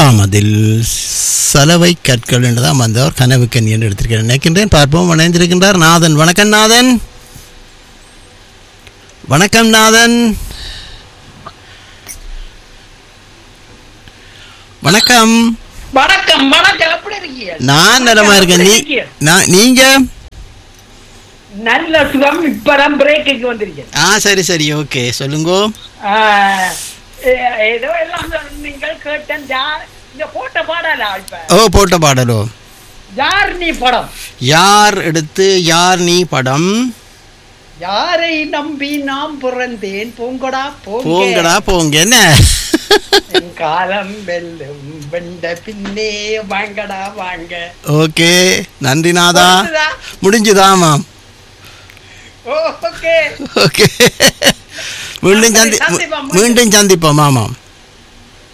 ஆமாம் அதில் சலவை கற்கள் என்று தான் வந்தவர் கனவு கண் என்று எடுத்திருக்கிறேன் நினைக்கின்றேன் பார்ப்போம் இணைந்திருக்கின்றார் நாதன் வணக்கம் நாதன் வணக்கம் நாதன் வணக்கம் வணக்கம் வணக்கம் எப்படி இருக்கீங்க நான் நலமா இருக்கேன் நீ நான் நீங்க நல்ல சுகம் இப்பதான் பிரேக்குக்கு வந்திருக்கேன் ஆ சரி சரி ஓகே சொல்லுங்க ஆஹ், ஏ- ஏதோ எல்லாம் நீங்கள் கேட்டேன் ஜார் இந்த போட்ட பாடலா இப்ப ஓ போட்ட பாடலோ யார் நீ படம் யார் எடுத்து யார் நீ படம் யாரை நம்பி நாம் பிறந்தேன் போங்கடா போங்க போங்கடா போங்க என்ன என் காலம் வெல்லும் வெண்ட பின்னே வாங்கடா வாங்க ஓகே நன்றி நாதா புரிஞ்சுதா? முடிஞ்சுதா ஆமாம் ஓகே ஓகே மீண்டும் சந்தி சந்திப்போம். மீண்டும் சந்திப்போம் ஆமாம்